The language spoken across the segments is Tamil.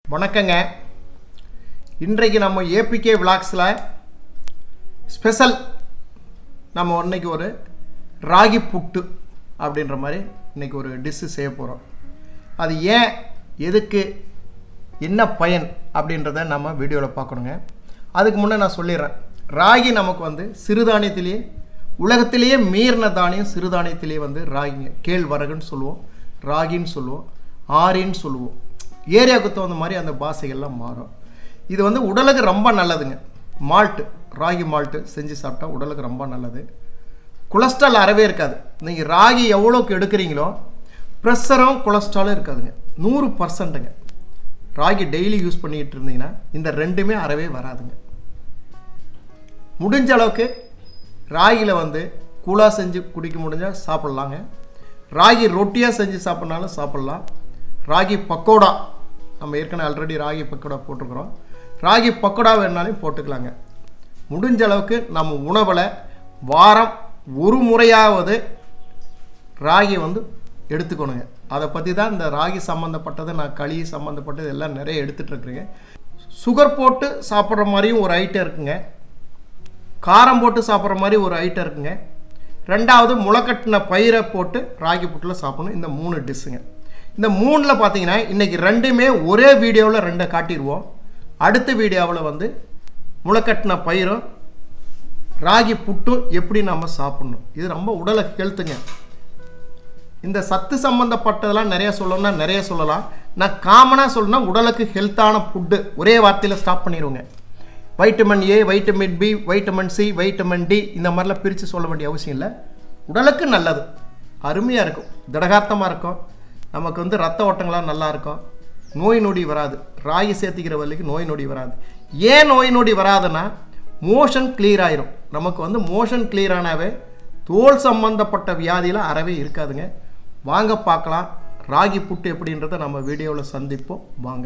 வணக்கங்க இன்றைக்கு நம்ம ஏபிகே விளாக்ஸில் ஸ்பெஷல் நம்ம இன்னைக்கு ஒரு ராகி புட்டு அப்படின்ற மாதிரி இன்னைக்கு ஒரு டிஷ்ஷு செய்ய போகிறோம் அது ஏன் எதுக்கு என்ன பயன் அப்படின்றத நம்ம வீடியோவில் பார்க்கணுங்க அதுக்கு முன்னே நான் சொல்லிடுறேன் ராகி நமக்கு வந்து சிறுதானியத்திலேயே உலகத்திலேயே மீறின தானியம் சிறுதானியத்திலேயே வந்து ராகிங்க கேழ்வரகுன்னு சொல்லுவோம் ராகின்னு சொல்லுவோம் ஆரின்னு சொல்லுவோம் ஏரியாவுக்கு தகுந்த மாதிரி அந்த பாஷைகள்லாம் மாறும் இது வந்து உடலுக்கு ரொம்ப நல்லதுங்க மால்ட்டு ராகி மால்ட்டு செஞ்சு சாப்பிட்டா உடலுக்கு ரொம்ப நல்லது கொலஸ்ட்ரால் அறவே இருக்காது நீங்கள் ராகி எவ்வளோக்கு எடுக்கிறீங்களோ ப்ரெஷரும் கொலஸ்ட்ராலும் இருக்காதுங்க நூறு பர்சன்ட்டுங்க ராகி டெய்லி யூஸ் பண்ணிக்கிட்டு இருந்தீங்கன்னா இந்த ரெண்டுமே அறவே வராதுங்க முடிஞ்ச அளவுக்கு ராகியில் வந்து கூழாக செஞ்சு குடிக்க முடிஞ்சால் சாப்பிட்லாங்க ராகி ரொட்டியாக செஞ்சு சாப்பிட்னாலும் சாப்பிட்லாம் ராகி பக்கோடா நம்ம ஏற்கனவே ஆல்ரெடி ராகி பக்கோடா போட்டிருக்கிறோம் ராகி பக்கோடா வேணாலும் போட்டுக்கலாங்க முடிஞ்ச அளவுக்கு நம்ம உணவில் வாரம் ஒரு முறையாவது ராகி வந்து எடுத்துக்கணுங்க அதை பற்றி தான் இந்த ராகி சம்மந்தப்பட்டது நான் களி சம்மந்தப்பட்டது எல்லாம் நிறைய எடுத்துகிட்டு இருக்கிறேங்க சுகர் போட்டு சாப்பிட்ற மாதிரியும் ஒரு ஐட்டம் இருக்குங்க காரம் போட்டு சாப்பிட்ற மாதிரி ஒரு ஐட்டம் இருக்குங்க ரெண்டாவது முளைக்கட்டின பயிரை போட்டு ராகி புட்டில் சாப்பிடணும் இந்த மூணு டிஷ்ஷுங்க இந்த மூணில் பார்த்தீங்கன்னா இன்றைக்கி ரெண்டுமே ஒரே வீடியோவில் ரெண்டை காட்டிடுவோம் அடுத்த வீடியோவில் வந்து முளைக்கட்டின பயிரும் ராகி புட்டும் எப்படி நம்ம சாப்பிடணும் இது ரொம்ப உடலை ஹெல்த்துங்க இந்த சத்து சம்மந்தப்பட்டதெல்லாம் நிறைய சொல்லணும்னா நிறைய சொல்லலாம் நான் காமனாக சொல்லணும்னா உடலுக்கு ஹெல்த்தான ஃபுட்டு ஒரே வார்த்தையில் ஸ்டாப் பண்ணிடுவோங்க vitamin A vitamin B vitamin C vitamin D இந்த மாதிரிலாம் பிரித்து சொல்ல வேண்டிய அவசியம் இல்லை உடலுக்கு நல்லது அருமையாக இருக்கும் திடகார்த்தமாக இருக்கும் நமக்கு வந்து ரத்த ஓட்டங்களாக நல்லா இருக்கும் நோய் நொடி வராது ராகி சேர்த்திக்கிற வரைக்கும் நோய் நொடி வராது ஏன் நோய் நொடி வராதுன்னா மோஷன் கிளியர் ஆயிரும் நமக்கு வந்து மோஷன் கிளியர் ஆனாவே தோல் சம்பந்தப்பட்ட வியாதியில் அறவே இருக்காதுங்க வாங்க பார்க்கலாம் ராகி புட்டு எப்படின்றத நம்ம வீடியோவில் சந்திப்போம் வாங்க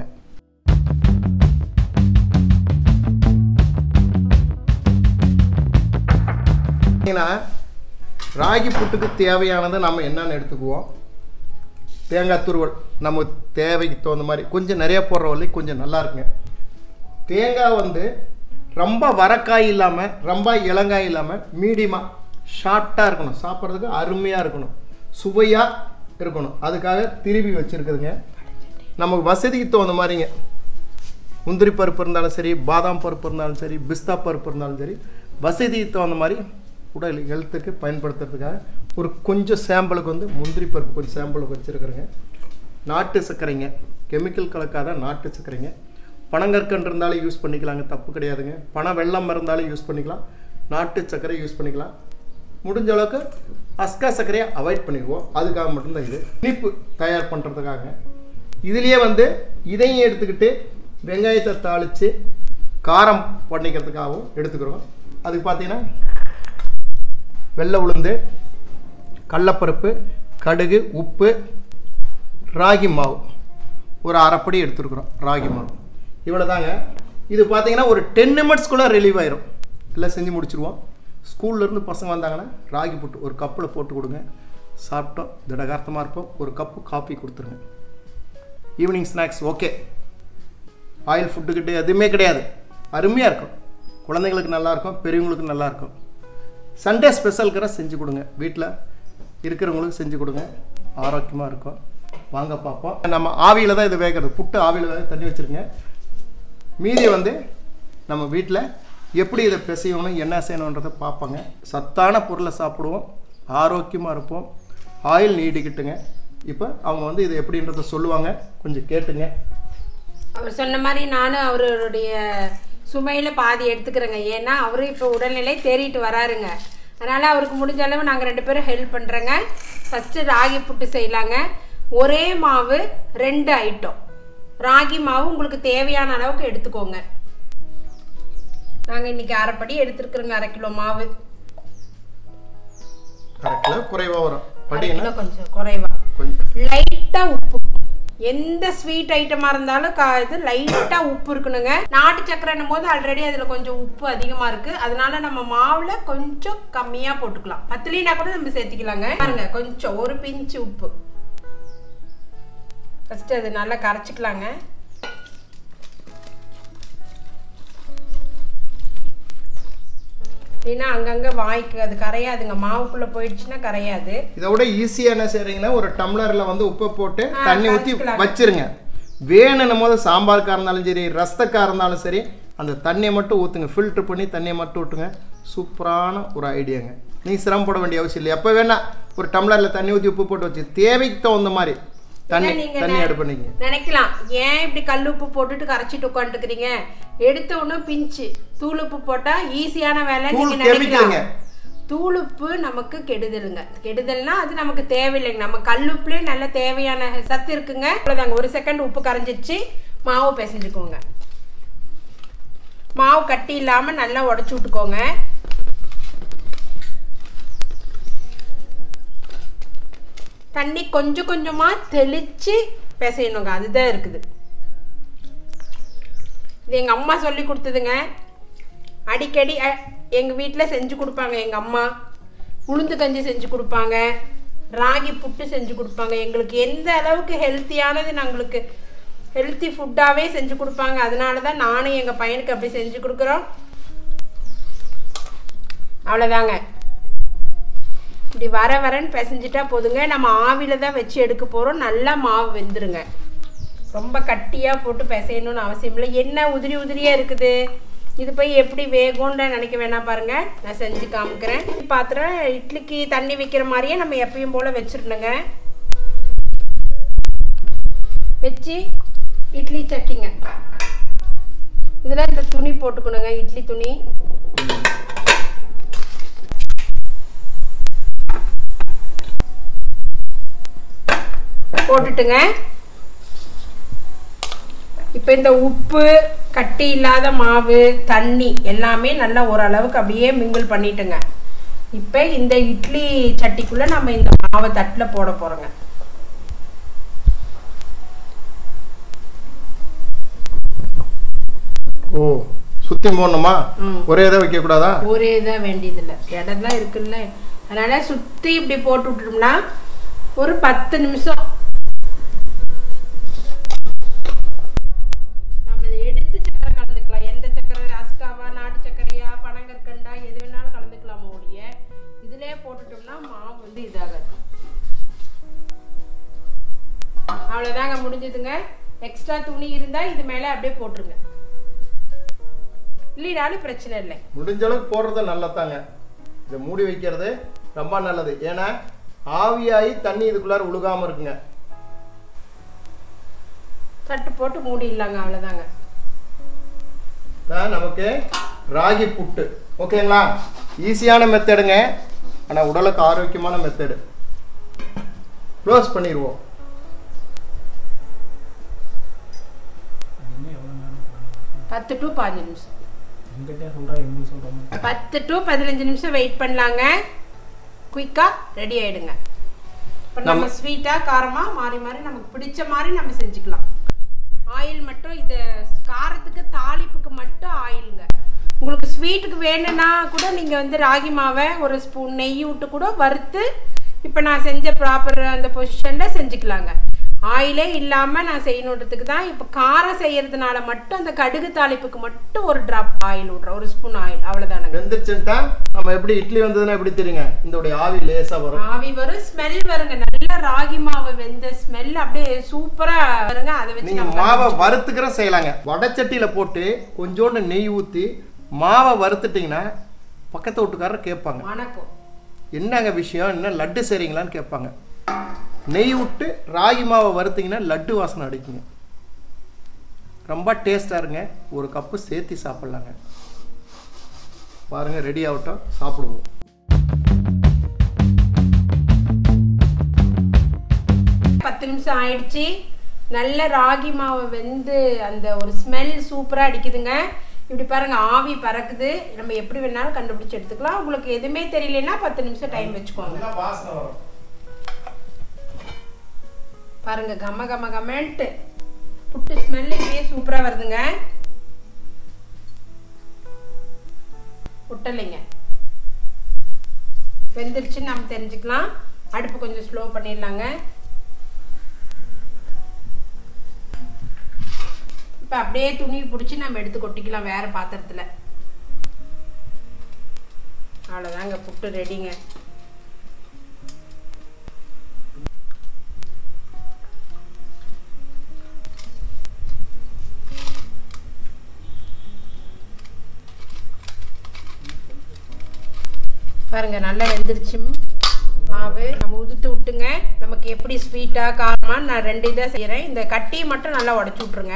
பார்த்தீங்கன்னா ராகி புட்டுக்கு தேவையானதை நம்ம என்னென்னு எடுத்துக்குவோம் தேங்காய் துருவல் நம்ம தேவைக்கு தகுந்த மாதிரி கொஞ்சம் நிறைய போடுற வழி கொஞ்சம் நல்லா இருக்குங்க தேங்காய் வந்து ரொம்ப வரக்காய் இல்லாமல் ரொம்ப இளங்காய் இல்லாமல் மீடியமாக ஷார்ட்டாக இருக்கணும் சாப்பிட்றதுக்கு அருமையாக இருக்கணும் சுவையாக இருக்கணும் அதுக்காக திருப்பி வச்சுருக்குதுங்க நமக்கு வசதிக்கு தகுந்த மாதிரிங்க முந்திரி பருப்பு இருந்தாலும் சரி பாதாம் பருப்பு இருந்தாலும் சரி பிஸ்தா பருப்பு இருந்தாலும் சரி வசதிக்கு தகுந்த மாதிரி உடல் ஹெல்த்துக்கு பயன்படுத்துறதுக்காக ஒரு கொஞ்சம் சாம்பிளுக்கு வந்து முந்திரி பருப்பு கொஞ்சம் சாம்பிளுக்கு வச்சுருக்குறேங்க நாட்டு சர்க்கரைங்க கெமிக்கல் கலக்காத நாட்டு சர்க்கரைங்க பனங்கற்கண்டு இருந்தாலும் யூஸ் பண்ணிக்கலாங்க தப்பு கிடையாதுங்க பனை வெள்ளம் இருந்தாலும் யூஸ் பண்ணிக்கலாம் நாட்டு சர்க்கரை யூஸ் பண்ணிக்கலாம் முடிஞ்ச அளவுக்கு அஸ்கா சர்க்கரையை அவாய்ட் பண்ணிடுவோம் அதுக்காக மட்டும்தான் இது இனிப்பு தயார் பண்ணுறதுக்காக இதுலேயே வந்து இதையும் எடுத்துக்கிட்டு வெங்காயத்தை தாளித்து காரம் பண்ணிக்கிறதுக்காகவும் எடுத்துக்கிறோம் அதுக்கு பார்த்தீங்கன்னா வெள்ளை உளுந்து கடலப்பருப்பு கடுகு உப்பு ராகி மாவு ஒரு அரைப்படி எடுத்துருக்குறோம் ராகி மாவு இவ்வளோ தாங்க இது பார்த்தீங்கன்னா ஒரு டென் நிமிட்ஸ்க்குள்ளே ரிலீவ் ஆயிரும் எல்லாம் செஞ்சு முடிச்சிருவோம் ஸ்கூல்லேருந்து பசங்க வந்தாங்கன்னா ராகி புட்டு ஒரு கப்பில் போட்டு கொடுங்க சாப்பிட்டோம் திடகார்த்தமாக இருப்போம் ஒரு கப்பு காஃபி கொடுத்துருங்க ஈவினிங் ஸ்நாக்ஸ் ஓகே ஆயில் ஃபுட்டுக்கிட்ட எதுவுமே கிடையாது அருமையாக இருக்கும் குழந்தைங்களுக்கு நல்லாயிருக்கும் பெரியவங்களுக்கு நல்லாயிருக்கும் சண்டே ஸ்பெஷலுக்கிற செஞ்சு கொடுங்க வீட்டில் இருக்கிறவங்களுக்கு செஞ்சு கொடுங்க ஆரோக்கியமாக இருக்கும் வாங்க பார்ப்போம் நம்ம ஆவியில் தான் இது வேகிறது புட்டு ஆவியில் வேக தண்ணி வச்சுருங்க மீதி வந்து நம்ம வீட்டில் எப்படி இதை பிசையணும் என்ன செய்யணுன்றதை பார்ப்போங்க சத்தான பொருளை சாப்பிடுவோம் ஆரோக்கியமாக இருப்போம் ஆயில் நீடிக்கிட்டுங்க இப்போ அவங்க வந்து இது எப்படின்றத சொல்லுவாங்க கொஞ்சம் கேட்டுங்க அவர் சொன்ன மாதிரி நானும் அவருடைய சுமையில பாதி எடுத்துக்கிறேங்க ஏன்னா அவரு இப்போ உடல்நிலை தேறிட்டு வராருங்க அதனால அவருக்கு முடிஞ்ச அளவு நாங்கள் ரெண்டு பேரும் ஹெல்ப் பண்ணுறோங்க ஃபஸ்ட்டு ராகி புட்டு செய்யலாங்க ஒரே மாவு ரெண்டு ஐட்டம் ராகி மாவு உங்களுக்கு தேவையான அளவுக்கு எடுத்துக்கோங்க நாங்கள் இன்னைக்கு அரைப்படி எடுத்துருக்குறோங்க அரை கிலோ மாவு அரை கிலோ குறைவாக வரும் அரை படிங்கன்னா கிலோ கொஞ்சம் குறைவா கொஞ்சம் லைட்டாக உப்பு எந்த ஸ்வீட் ஐட்டமாக இருந்தாலும் கா இது லைட்டாக உப்பு இருக்கணுங்க நாட்டு சக்கரைன்னும் போது ஆல்ரெடி அதில் கொஞ்சம் உப்பு அதிகமாக இருக்குது அதனால நம்ம மாவில் கொஞ்சம் கம்மியாக போட்டுக்கலாம் பத்துலினா கூட நம்ம சேர்த்திக்கலாங்க பாருங்க கொஞ்சம் ஒரு பிஞ்சு உப்பு ஃபஸ்ட்டு அது நல்லா கரைச்சிக்கலாங்க இல்லைன்னா அங்கங்கே வாய்க்கு அது கரையாதுங்க மாவுக்குள்ளே போயிடுச்சுன்னா கரையாது இதை விட ஈஸியாக என்ன செய்றீங்கன்னா ஒரு டம்ளரில் வந்து உப்பை போட்டு ஆ, தண்ணி ஊற்றி கரைச்சிக்கலாம். வச்சிருங்க வேணும்னும் போது சாம்பாருக்காக இருந்தாலும் சரி ரசத்துக்காக இருந்தாலும் சரி அந்த தண்ணியை மட்டும் ஊற்றுங்க ஃபில்ட்ரு பண்ணி தண்ணியை மட்டும் ஊற்றுங்க சூப்பரான ஒரு ஐடியாங்க நீங்கள் சிரமப்பட வேண்டிய அவசியம் இல்லை எப்போ வேணா ஒரு டம்ளரில் தண்ணி ஊற்றி உப்பு போட்டு வச்சு தேவைக்கு தகுந்த மாதிரி தண்ணி ஏன்னா நீங்க தண்ணி நெ- ஆட் பண்ணிக்கங்க நினைக்கலாம் ஏன் இப்படி கல் உப்பு போட்டுட்டு கரைச்சிட்டு உட்காந்துக்கிறீங்க எடுத்த உடனே பிஞ்சு தூள் உப்பு போட்டா ஈஸியான வேலை தூள் நீங்க நினைக்கலாம் கெமிக்கலுங்க. தூளுப்பு நமக்கு கெடுதலுங்க கெடுதல்னா அது நமக்கு தேவையில்லைங்க நம்ம கல்லுப்புலேயே நல்ல தேவையான சத்து இருக்குங்க அவ்வளோதாங்க ஒரு செகண்ட் உப்பு கரைஞ்சிருச்சு மாவு பிசைஞ்சுக்கோங்க மாவு கட்டி இல்லாமல் நல்லா உடச்சி விட்டுக்கோங்க தண்ணி கொஞ்சம் கொஞ்சமாக தெளித்து பிசையணுங்க அதுதான் இருக்குது இது எங்கள் அம்மா சொல்லி கொடுத்ததுங்க அடிக்கடி எங்கள் வீட்டில் செஞ்சு கொடுப்பாங்க எங்கள் அம்மா உளுந்து கஞ்சி செஞ்சு கொடுப்பாங்க ராகி புட்டு செஞ்சு கொடுப்பாங்க எங்களுக்கு எந்த அளவுக்கு ஹெல்த்தியானது நாங்களுக்கு ஹெல்த்தி ஃபுட்டாகவே செஞ்சு கொடுப்பாங்க அதனால தான் நானும் எங்கள் பையனுக்கு அப்படி செஞ்சு கொடுக்குறோம் அவ்வளோதாங்க இப்படி வர வரன்னு பிசைஞ்சிட்டா போதுங்க நம்ம ஆவியில் தான் வச்சு எடுக்க போகிறோம் நல்லா மாவு வெந்துருங்க ரொம்ப கட்டியாக போட்டு பிசையணும்னு அவசியம் இல்லை என்ன உதிரி உதிரியாக இருக்குது இது போய் எப்படி வேகும்னு நினைக்க வேணாம் பாருங்க நான் செஞ்சு காமிக்கிறேன் பாத்திரம் இட்லிக்கு தண்ணி வைக்கிற மாதிரியே நம்ம எப்பயும் போல் வச்சிடணுங்க வச்சு இட்லி சட்டிங்க இதில் இந்த துணி போட்டுக்கணுங்க இட்லி துணி போட்டுட்டுங்க இப்போ இந்த உப்பு கட்டி இல்லாத மாவு தண்ணி எல்லாமே நல்லா ஓரளவுக்கு அப்படியே மிங்கிள் பண்ணிட்டுங்க இப்போ இந்த இட்லி சட்டிக்குள்ளே நம்ம இந்த மாவை தட்டில் போட போகிறோங்க ஓ சுற்றி போடணுமா ம். ஒரே இதை வைக்கக்கூடாதா ஒரே இதாக வேண்டியதில்லை இடம் தான் இருக்குல்ல அதனால் சுற்றி இப்படி போட்டு விட்டுட்டோம்னா ஒரு பத்து நிமிஷம் நம்ம இதை எடுத்து சக்கரை கலந்துக்கலாம் எந்த சக்கரை அஸ்காவா நாட்டு சக்கரையா பனங்கற்கண்டா எது வேணாலும் கலந்துக்கலாம் ஒழிய இதிலே போட்டுட்டோம்னா மாவு வந்து இதாகாது அவ்வளோதாங்க முடிஞ்சதுங்க எக்ஸ்ட்ரா துணி இருந்தால் இது மேலே அப்படியே போட்டுருங்க இல்லைனாலும் பிரச்சனை இல்லை முடிஞ்ச அளவுக்கு போடுறது நல்லதாங்க இதை மூடி வைக்கிறது ரொம்ப நல்லது ஏன்னா ஆவியாகி தண்ணி இதுக்குள்ளார உழுகாம இருக்குங்க தட்டு போட்டு மூடிடலாங்க அவ்வளோதாங்க தான் நமக்கு ராகி புட்டு ஓகேங்களா ஈஸியான மெத்தடுங்க ஆனால் உடலுக்கு ஆரோக்கியமான மெத்தடு க்ளோஸ் பண்ணிடுவோம் பத்து டு பதினஞ்சு நிமிஷம் எங்கிட்டே சொல்கிறா எங்களுக்கு சொல்கிற மாதிரி பத்து டு பதினஞ்சு நிமிஷம் வெயிட் பண்ணலாங்க குயிக்காக ரெடி ஆயிடுங்க இப்போ நம்ம நம்ம- ஸ்வீட்டாக காரமாக மாறி மாறி நமக்கு பிடிச்ச மாதிரி நம்ம செஞ்சுக்கலாம் ஆயில் மட்டும் இது காரத்துக்கு தாளிப்புக்கு மட்டும் ஆயிலுங்க உங்களுக்கு ஸ்வீட்டுக்கு வேணும்னா கூட நீங்கள் வந்து ராகி மாவை ஒரு ஸ்பூன் நெய் விட்டு கூட வறுத்து இப்போ நான் செஞ்ச ப்ராப்பர் அந்த பொசிஷனில் செஞ்சுக்கலாங்க ஆயிலே இல்லாமல் நான் செய்யணுன்றதுக்கு தான் இப்போ காரம் செய்யறதுனால மட்டும் அந்த கடுகு தாளிப்புக்கு மட்டும் ஒரு ட்ராப் ஆயில் விட்றேன் ஒரு ஸ்பூன் ஆயில் அவ்வளோதானுங்க வெந்துருச்சுன்ட்டா நம்ம எப்படி இட்லி வந்ததுன்னா எப்படி தெரியுங்க இந்த ஆவி லேசா வரும் ஆவி வரும் ஸ்மெல் வருங்க நல்ல ராகி மாவு வெந்த ஸ்மெல் அப்படியே சூப்பரா வருங்க அதை வச்சு நீங்க நம்ம மாவை வறுத்துக்கிற செய்யலாங்க வடச்சட்டியில போட்டு கொஞ்சோண்டு நெய் ஊத்தி மாவை வறுத்துட்டிங்கன்னா பக்கத்து வீட்டுக்காரர் கேட்பாங்க வணக்கம் என்னங்க விஷயம் என்ன லட்டு செய்றீங்களான்னு கேட்பாங்க நெய் விட்டு ராகி மாவை வறுத்தீங்கன்னா லட்டு வாசனை அடிக்குங்க ரொம்ப டேஸ்டாக இருங்க ஒரு கப்பு சேர்த்து சாப்பிட்லாங்க பாருங்க ரெடி ஆகட்டும் சாப்பிடுவோம் பத்து நிமிஷம் ஆயிடுச்சு நல்ல ராகி மாவு வெந்து அந்த ஒரு ஸ்மெல் சூப்பரா அடிக்குதுங்க இப்படி பாருங்க ஆவி பறக்குது நம்ம எப்படி வேணாலும் கண்டுபிடிச்சு எடுத்துக்கலாம் உங்களுக்கு எதுவுமே தெரியலன்னா பத்து நிமிஷம் டைம் வச்சுக்கோங்க வாசனை வரும் பாருங்க கம கம கமெண்ட் புட்டு ஸ்மெல் இப்படியே சூப்பரா வருதுங்க விட்டலைங்க வெந்துருச்சுன்னு நம்ம தெரிஞ்சுக்கலாம் அடுப்பு கொஞ்சம் ஸ்லோ பண்ணிடலாங்க இப்போ அப்படியே துணி பிடிச்சி நம்ம எடுத்து கொட்டிக்கலாம் வேற பாத்திரத்தில் அவ்வளோதாங்க புட்டு ரெடிங்க பாருங்க நல்லா வெந்துருச்சு மாவு நம்ம உதுத்து விட்டுங்க நமக்கு எப்படி ஸ்வீட்டாக காரமா நான் ரெண்டு இதாக செய்கிறேன் இந்த கட்டியை மட்டும் நல்லா உடச்சி விட்ருங்க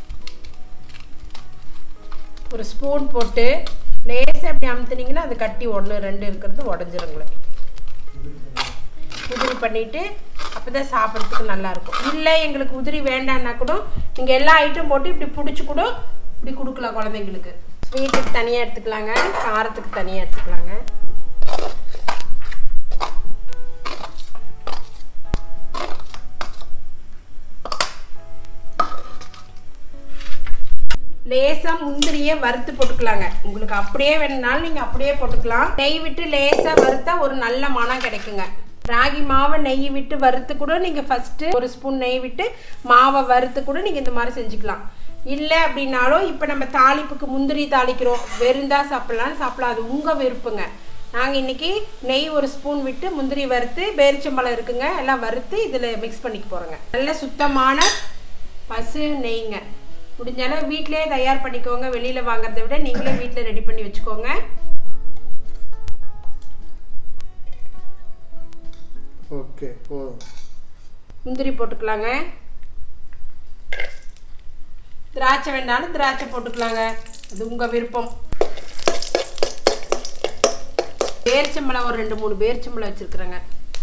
ஒரு ஸ்பூன் போட்டு லேசாக அப்படி அமுத்துனீங்கன்னா அந்த கட்டி ஒன்று ரெண்டு இருக்கிறது உடஞ்சிருங்களே உதிரி பண்ணிட்டு அப்போ தான் சாப்பிட்றதுக்கு நல்லாயிருக்கும் இல்லை எங்களுக்கு உதிரி வேண்டான்னா கூட நீங்கள் எல்லா ஐட்டம் போட்டு இப்படி பிடிச்சி கூட இப்படி கொடுக்கலாம் குழந்தைங்களுக்கு ஸ்வீட்டுக்கு தனியாக எடுத்துக்கலாங்க காரத்துக்கு தனியாக எடுத்துக்கலாங்க லேசாக முந்திரியே வறுத்து போட்டுக்கலாங்க உங்களுக்கு அப்படியே வேணும்னாலும் நீங்கள் அப்படியே போட்டுக்கலாம் நெய் விட்டு லேசாக வறுத்தா ஒரு நல்ல மனம் கிடைக்குங்க ராகி மாவை நெய் விட்டு வறுத்து கூட நீங்கள் ஃபஸ்ட்டு ஒரு ஸ்பூன் நெய் விட்டு மாவை வறுத்து கூட நீங்கள் இந்த மாதிரி செஞ்சுக்கலாம் இல்லை அப்படின்னாலும் இப்போ நம்ம தாளிப்புக்கு முந்திரி தாளிக்கிறோம் வெறுந்தா சாப்பிட்லான்னு சாப்பிடலாம் அது உங்கள் விருப்பங்க நாங்கள் இன்றைக்கி நெய் ஒரு ஸ்பூன் விட்டு முந்திரி வறுத்து பேரிச்சம்பழம் இருக்குங்க எல்லாம் வறுத்து இதில் மிக்ஸ் பண்ணிக்க போகிறோங்க நல்ல சுத்தமான பசு நெய்ங்க முடிஞ்சாலும் வீட்டிலே தயார் பண்ணிக்கோங்க வெளியில் வாங்குறதை விட நீங்களே வீட்டில் ரெடி பண்ணி வச்சுக்கோங்க ஓகே போதும் முந்திரி போட்டுக்கலாங்க திராட்சை வேண்டாலும் திராட்சை போட்டுக்கலாங்க அது உங்கள் விருப்பம் பேரிச்சம்பழம் ஒரு ரெண்டு மூணு பேரிச்சம்பழம் வச்சுருக்குறேங்க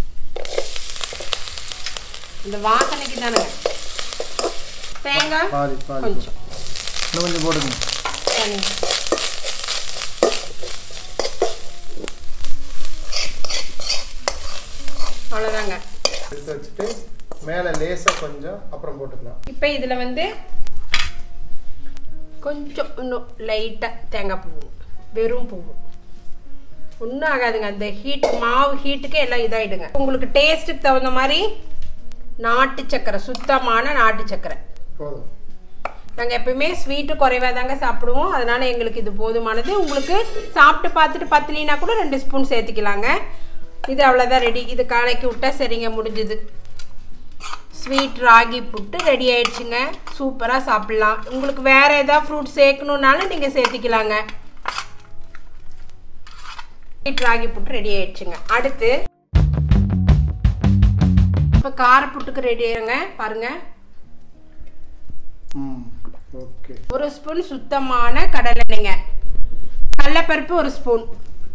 இந்த வாசனைக்கு தானுங்க தேங்காய் பாதி பாதி கொஞ்சம் இன்னும் கொஞ்சம் போடுங்க சரிங்க அவ்வளோதாங்க எடுத்து வச்சுட்டு மேலே லேசாக கொஞ்சம் அப்புறம் போட்டுக்கலாம் இப்போ இதில் வந்து கொஞ்சம் இன்னும் லைட்டாக தேங்காய் பூ வெறும் பூ ஒன்றும் ஆகாதுங்க அந்த ஹீட் மாவு ஹீட்டுக்கு எல்லாம் இதாகிடுங்க உங்களுக்கு டேஸ்ட்டுக்கு தகுந்த மாதிரி நாட்டு சக்கரை சுத்தமான நாட்டு சக்கரை போதும் நாங்கள் எப்பயுமே ஸ்வீட்டு குறைவாக தாங்க சாப்பிடுவோம் அதனால் எங்களுக்கு இது போதுமானது உங்களுக்கு சாப்பிட்டு பார்த்துட்டு பத்தலினா கூட ரெண்டு ஸ்பூன் சேர்த்துக்கலாங்க இது அவ்வளோதான் ரெடி இது காலைக்கு விட்டா சரிங்க முடிஞ்சுது ஸ்வீட் ராகி புட்டு ரெடி ஆயிடுச்சுங்க சூப்பராக சாப்பிட்லாம் உங்களுக்கு வேறு ஏதாவது ஃப்ரூட் சேர்க்கணுன்னாலும் நீங்கள் சேர்த்திக்கலாங்க ஸ்வீட் ராகி புட்டு ரெடி ஆயிடுச்சுங்க அடுத்து இப்போ காரப்புட்டுக்கு ரெடி ஆயிருங்க பாருங்கள் ம் ஓகே ஒரு ஸ்பூன் சுத்தமான கடலெண்ணெய்ங்க கடலைப்பருப்பு ஒரு ஸ்பூன்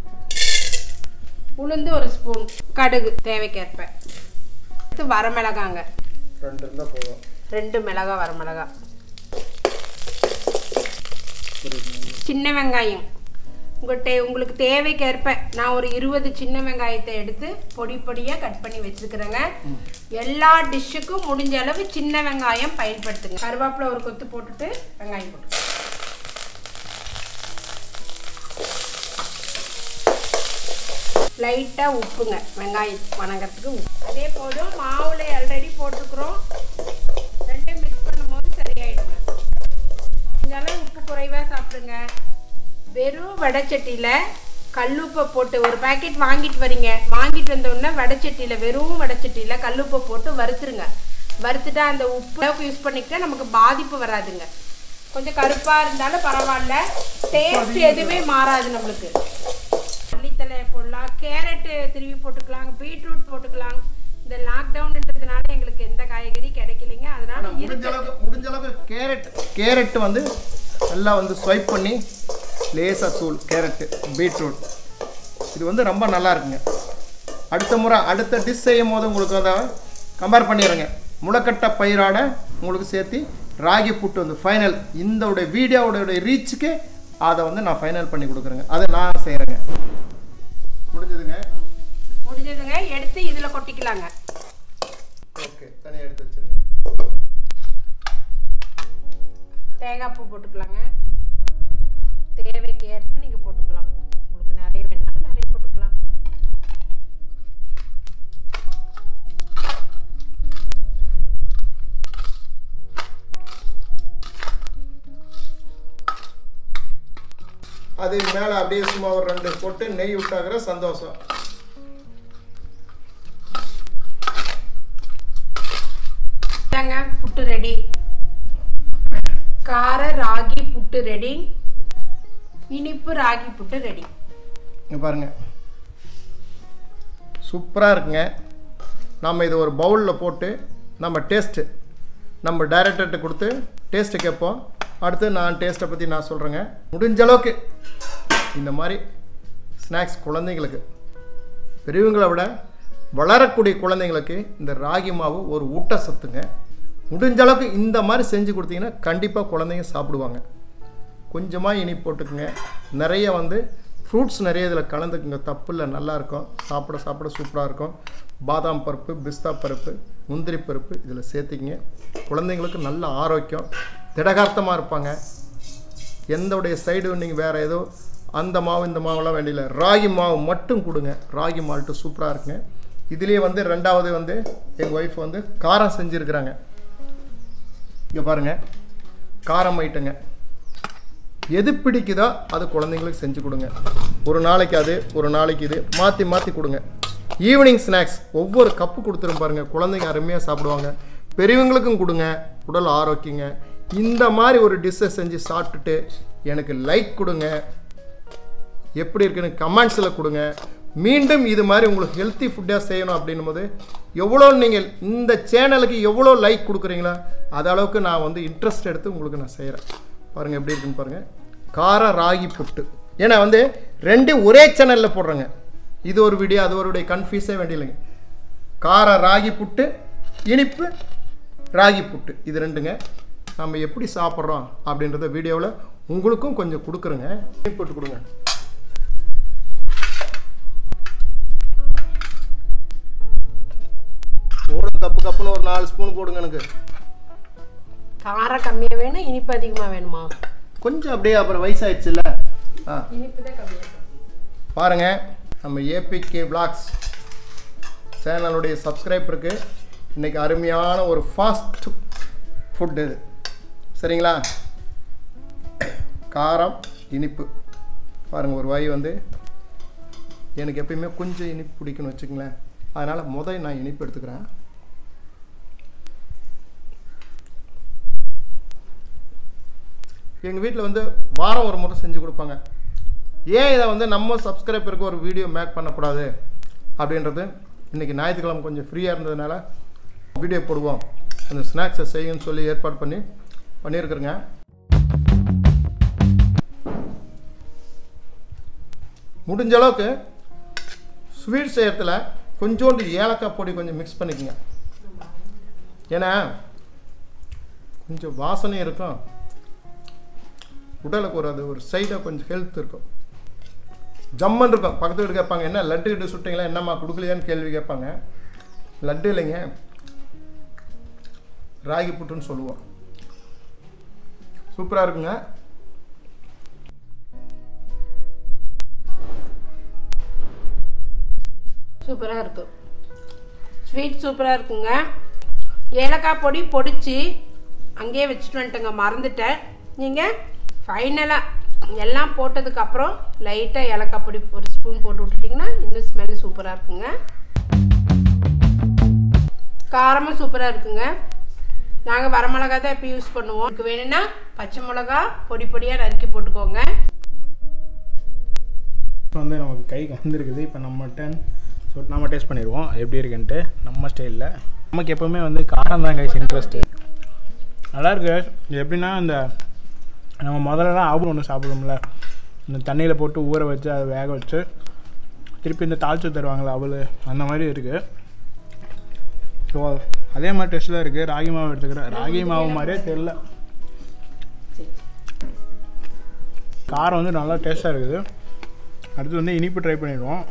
உளுந்து ஒரு ஸ்பூன் கடுகு தேவைக்கேற்ப அடுத்து வரமிளகாங்க ரெண்டு இருந்தால் போதும் ரெண்டு மிளகா வரமிளகா புரியுது சின்ன வெங்காயம் உங்கள்கிட்ட உங்களுக்கு தேவைக்கேற்ப நான் ஒரு இருபது சின்ன வெங்காயத்தை எடுத்து பொடி பொடியாக கட் பண்ணி வச்சுருக்கிறேங்க எல்லா டிஷ்ஷுக்கும் முடிஞ்ச அளவு சின்ன வெங்காயம் பயன்படுத்துங்க கருவேப்பிலை ஒரு கொத்து போட்டுட்டு வெங்காயம் போட்டு லைட்டாக உப்புங்க வெங்காயம் வணங்கிறதுக்கு உப்பு அதே போதும் மாவில் ஆல்ரெடி போட்டிருக்கிறோம் ரெண்டையும் மிக்ஸ் பண்ணும்போது சரியாயிடுங்க இதெல்லாம் உப்பு குறைவாக சாப்பிடுங்க வெறும் வடைச்சட்டியில் கல்லுப்பை போட்டு ஒரு பாக்கெட் வாங்கிட்டு வரீங்க வாங்கிட்டு வந்த உடனே வடைச்சட்டியில் வெறும் வடைச்சட்டியில் கல்லுப்பை போட்டு வறுத்துருங்க வறுத்துட்டா அந்த உப்பு அளவுக்கு யூஸ் பண்ணிக்கிட்டா நமக்கு பாதிப்பு வராதுங்க கொஞ்சம் கருப்பாக இருந்தாலும் பரவாயில்ல டேஸ்ட் எதுவுமே மாறாது நம்மளுக்கு மல்லித்தலை போடலாம் கேரட்டு திருவி போட்டுக்கலாம் பீட்ரூட் போட்டுக்கலாம் இந்த லாக்டவுன்ன்றதுனால எங்களுக்கு எந்த காய்கறி கிடைக்கலைங்க அதனால ஆனால் முடிஞ்ச இருக்கு அளவுக்கு முடிஞ்ச அளவுக்கு கேரட் கேரட் வந்து நல்லா வந்து ஸ்வைப் பண்ணி லேசாக தூள் கேரட்டு பீட்ரூட் இது வந்து ரொம்ப நல்லா இருக்குங்க அடுத்த முறை அடுத்த டிஷ் செய்யும் போது உங்களுக்கு அதை கம்பேர் பண்ணிடுங்க முளைக்கட்ட பயிராட உங்களுக்கு சேர்த்து ராகி புட்டு வந்து ஃபைனல் இந்த உடைய வீடியோவுடைய ரீச்சுக்கு அதை வந்து நான் ஃபைனல் பண்ணி கொடுக்குறேங்க அதை நான் செய்கிறேங்க முடிஞ்சதுங்க முடிஞ்சதுங்க எடுத்து இதில் கொட்டிக்கலாங்க ஓகே தனியாக எடுத்து வச்சிருங்க தேங்காய் பூ போட்டுக்கலாங்க தேவைக்கு ஏற்ப நீங்கள் போட்டுக்கலாம் உங்களுக்கு நிறைய வேணாலும் நிறைய போட்டுக்கலாம் அது மேலே அப்படியே சும்மா ஒரு ரெண்டு போட்டு நெய் விட்டாகிற சந்தோஷம் இதாங்க புட்டு ரெடி கார ராகி புட்டு ரெடி இனிப்பு ராகி புட்டு ரெடி இங்கே பாருங்கள் சூப்பராக இருக்குங்க நம்ம இது ஒரு பவுலில் போட்டு நம்ம டேஸ்ட்டு நம்ம டைரக்டர்கிட்ட கொடுத்து டேஸ்ட்டு கேட்போம் அடுத்து நான் டேஸ்ட்டை பற்றி நான் சொல்கிறேங்க முடிஞ்ச அளவுக்கு இந்த மாதிரி ஸ்நாக்ஸ் குழந்தைங்களுக்கு பெரியவங்களை விட வளரக்கூடிய குழந்தைங்களுக்கு இந்த ராகி மாவு ஒரு ஊட்டச்சத்துங்க முடிஞ்ச அளவுக்கு இந்த மாதிரி செஞ்சு கொடுத்தீங்கன்னா கண்டிப்பாக குழந்தைங்க சாப்பிடுவாங்க கொஞ்சமாக இனிப்பு போட்டுக்குங்க நிறைய வந்து ஃப்ரூட்ஸ் நிறைய இதில் கலந்துக்குங்க தப்பு இல்லை நல்லாயிருக்கும் சாப்பிட சாப்பிட சூப்பராக இருக்கும் பாதாம் பருப்பு பிஸ்தா பருப்பு முந்திரி பருப்பு இதில் சேர்த்திக்கிங்க குழந்தைங்களுக்கு நல்ல ஆரோக்கியம் திடகார்த்தமாக இருப்பாங்க எந்தோடைய சைடு நீங்கள் வேறு ஏதோ அந்த மாவு இந்த மாவுலாம் வேண்டியில்லை ராகி மாவு மட்டும் கொடுங்க ராகி மால்ட்டு சூப்பராக இருக்குங்க இதுலேயே வந்து ரெண்டாவது வந்து எங்கள் ஒய்ஃப் வந்து காரம் செஞ்சுருக்குறாங்க இங்கே பாருங்கள் காரம் ஐட்டங்க எது பிடிக்குதோ அது குழந்தைங்களுக்கு செஞ்சு கொடுங்க ஒரு நாளைக்கு அது ஒரு நாளைக்கு இது மாற்றி மாற்றி கொடுங்க ஈவினிங் ஸ்நாக்ஸ் ஒவ்வொரு கப்பு கொடுத்துரும் பாருங்க குழந்தைங்க அருமையாக சாப்பிடுவாங்க பெரியவங்களுக்கும் கொடுங்க உடல் ஆரோக்கியங்க இந்த மாதிரி ஒரு டிஷ்ஷை செஞ்சு சாப்பிட்டுட்டு எனக்கு லைக் கொடுங்க எப்படி இருக்குன்னு கமெண்ட்ஸில் கொடுங்க மீண்டும் இது மாதிரி உங்களுக்கு ஹெல்த்தி ஃபுட்டாக செய்யணும் அப்படின்னும் போது எவ்வளோ நீங்கள் இந்த சேனலுக்கு எவ்வளோ லைக் கொடுக்குறீங்களோ அது அளவுக்கு நான் வந்து இன்ட்ரெஸ்ட் எடுத்து உங்களுக்கு நான் செய்கிறேன் பாருங்கள் எப்படி இருக்குன்னு பாருங்கள் கார ராகி புட்டு ஏன்னா வந்து ரெண்டு ஒரே சேனலில் போடுறேங்க இது ஒரு வீடியோ அது ஒரு வீடியோ கன்ஃபியூஸே வேண்டியில்லைங்க கார ராகி புட்டு இனிப்பு ராகி புட்டு இது ரெண்டுங்க நம்ம எப்படி சாப்பிட்றோம் அப்படின்றத வீடியோவில் உங்களுக்கும் கொஞ்சம் கொடுக்குறேங்க இனிப்பு போட்டு கொடுங்க போடு கப்பு கப்புன்னு ஒரு நாலு ஸ்பூன் போடுங்க எனக்கு காரம் கம்மியாக வேணும் இனிப்பு அதிகமாக வேணுமா கொஞ்சம் அப்படியே அப்புறம் வயசாயிடுச்சுல்ல ஆ இனிப்பு தான் கம்மியாக பாருங்க நம்ம ஏபிகே பிளாக்ஸ் சேனலுடைய சப்ஸ்கிரைபருக்கு இன்னைக்கு அருமையான ஒரு ஃபாஸ்ட் ஃபுட் இது சரிங்களா காரம் இனிப்பு பாருங்க ஒரு வாய் வந்து எனக்கு எப்பயுமே கொஞ்சம் இனிப்பு பிடிக்கும்னு வச்சுங்களேன் அதனால் முதல் நான் இனிப்பு எடுத்துக்கிறேன் எங்கள் வீட்டில் வந்து வாரம் ஒரு முறை செஞ்சு கொடுப்பாங்க ஏன் இதை வந்து நம்ம சப்ஸ்கிரைபருக்கு ஒரு வீடியோ மேக் பண்ணக்கூடாது அப்படின்றது இன்றைக்கி ஞாயிற்றுக்கிழமை கொஞ்சம் ஃப்ரீயாக இருந்ததுனால வீடியோ போடுவோம் அந்த ஸ்நாக்ஸை செய்யுன்னு சொல்லி ஏற்பாடு பண்ணி பண்ணியிருக்கிறேங்க முடிஞ்ச அளவுக்கு ஸ்வீட் செய்யறதுல கொஞ்சோண்டு ஏலக்காய் பொடி கொஞ்சம் மிக்ஸ் பண்ணிக்கோங்க ஏன்னா கொஞ்சம் வாசனையும் இருக்கும் உடலுக்கு ஒரு அது ஒரு சைடாக கொஞ்சம் ஹெல்த் இருக்கும் ஜம்மன் இருக்கும் பக்கத்து வீடு கேட்பாங்க என்ன லட்டு கிட்டு சுட்டிங்களா என்னம்மா கொடுக்கலையான்னு கேள்வி கேட்பாங்க லட்டு இல்லைங்க ராகி புட்டுன்னு சொல்லுவோம் சூப்பராக இருக்குங்க சூப்பராக இருக்கும் ஸ்வீட் சூப்பராக இருக்குங்க ஏலக்காய் பொடி பொடிச்சு அங்கேயே வச்சுட்டு வந்துட்டேங்க மறந்துட்டேன் நீங்கள் ஃபைனலாக எல்லாம் போட்டதுக்கப்புறம் லைட்டாக ஏலக்காய் பொடி ஒரு ஸ்பூன் போட்டு விட்டுட்டிங்கன்னா இன்னும் ஸ்மெல் சூப்பராக இருக்குங்க காரமும் சூப்பராக இருக்குங்க நாங்கள் வரமிளகா தான் இப்போ யூஸ் பண்ணுவோம் இதுக்கு வேணும்னா பச்சை மிளகா பொடி பொடியாக நறுக்கி போட்டுக்கோங்க இப்போ வந்து நமக்கு கைக்கு வந்திருக்குது இப்போ நம்ம டேன் ஸோ நம்ம டேஸ்ட் பண்ணிடுவோம் எப்படி இருக்குன்ட்டு நம்ம ஸ்டைலில் நமக்கு எப்போவுமே வந்து காரம் தான் கைஸ் இன்ட்ரெஸ்ட்டு நல்லா இருக்கு இது எப்படின்னா இந்த நம்ம முதல்லலாம் ஆபு ஒன்று சாப்பிடுவோம்ல இந்த தண்ணியில் போட்டு ஊற வச்சு அதை வேக வச்சு திருப்பி இந்த தாளிச்சு தருவாங்களே அவள் அந்த மாதிரி இருக்குது ஸோ அதே மாதிரி டேஸ்ட்டில் இருக்குது ராகி மாவு எடுத்துக்கிறேன் ராகி மாவு மாதிரியே தெரில காரம் வந்து நல்லா டேஸ்ட்டாக இருக்குது அடுத்து வந்து இனிப்பு ட்ரை பண்ணிடுவோம்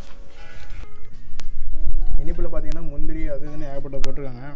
இனிப்பில் பார்த்தீங்கன்னா முந்திரி அது இதுன்னு ஏகப்பட்ட போட்டிருக்காங்க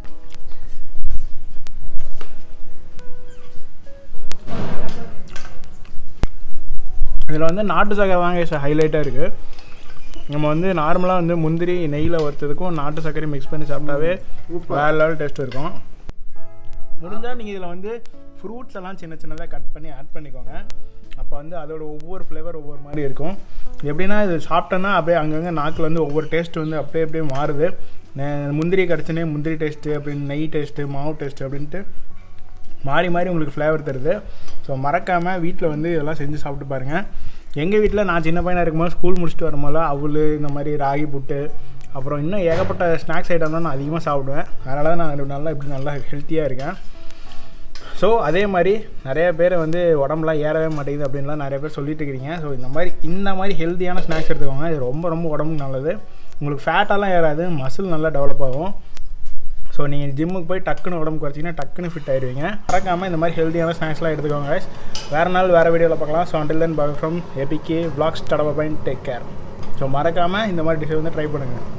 இதில் வந்து நாட்டு சக்கரை தாங்க ஹைலைட்டாக இருக்குது நம்ம வந்து நார்மலாக வந்து முந்திரி நெய்யில் வறுத்ததுக்கும் நாட்டு சர்க்கரை மிக்ஸ் பண்ணி சாப்பிட்டாவே வேறு லெவல் டேஸ்ட் இருக்கும் முடிஞ்சால் நீங்கள் இதில் வந்து ஃப்ரூட்ஸ் எல்லாம் சின்ன சின்னதாக கட் பண்ணி ஆட் பண்ணிக்கோங்க அப்போ வந்து அதோட ஒவ்வொரு ஃப்ளேவர் ஒவ்வொரு மாதிரி இருக்கும் எப்படின்னா இது சாப்பிட்டோன்னா அப்படியே அங்கங்கே நாக்கில் வந்து ஒவ்வொரு டேஸ்ட் வந்து அப்படியே அப்படியே மாறுது நே- முந்திரி கிடச்சுனே முந்திரி டேஸ்ட்டு அப்படின்னு நெய் டேஸ்ட்டு மாவு டேஸ்ட்டு அப்படின்ட்டு மாறி மாறி உங்களுக்கு ஃப்ளேவர் தருது ஸோ மறக்காமல் வீட்டில் வந்து இதெல்லாம் செஞ்சு சாப்பிட்டு பாருங்கள் எங்கள் வீட்டில் நான் சின்ன பையனாக இருக்கும்போது ஸ்கூல் முடிச்சுட்டு வரும்போது அவள் இந்த மாதிரி ராகி புட்டு அப்புறம் இன்னும் ஏகப்பட்ட ஸ்நாக்ஸ் ஐட்டம் தான் நான் அதிகமாக சாப்பிடுவேன் அதனால தான் நான் நல்லா இப்படி நல்லா ஹெல்த்தியாக இருக்கேன் ஸோ அதே மாதிரி நிறைய பேர் வந்து உடம்புலாம் ஏறவே மாட்டேங்குது அப்படின்லாம் நிறைய பேர் சொல்லிட்டு இருக்கிறீங்க ஸோ இந்த மாதிரி இந்த மாதிரி ஹெல்த்தியான ஸ்நாக்ஸ் எடுத்துக்கோங்க இது ரொம்ப ரொம்ப உடம்புக்கு நல்லது உங்களுக்கு ஃபேட்டெல்லாம் ஏறாது மசில் நல்லா டெவலப் ஆகும் ஸோ நீங்கள் ஜிம்முக்கு போய் டக்குன்னு உடம்பு குறைச்சிங்கன்னா டக்குன்னு ஃபிட் ஆயிடுவீங்க மறக்காமல் இந்த மாதிரி ஹெல்த்தியான ஸ்நாக்ஸ்லாம் எடுத்துக்கோங்க guys. வேறு நாள் வேறு வீடியோவில் பார்க்கலாம் so until then bye from ABK vlogs டடபா பைன் டேக் கேர் ஸோ மறக்காமல் இந்த மாதிரி டிஷ் வந்து ட்ரை பண்ணுங்கள்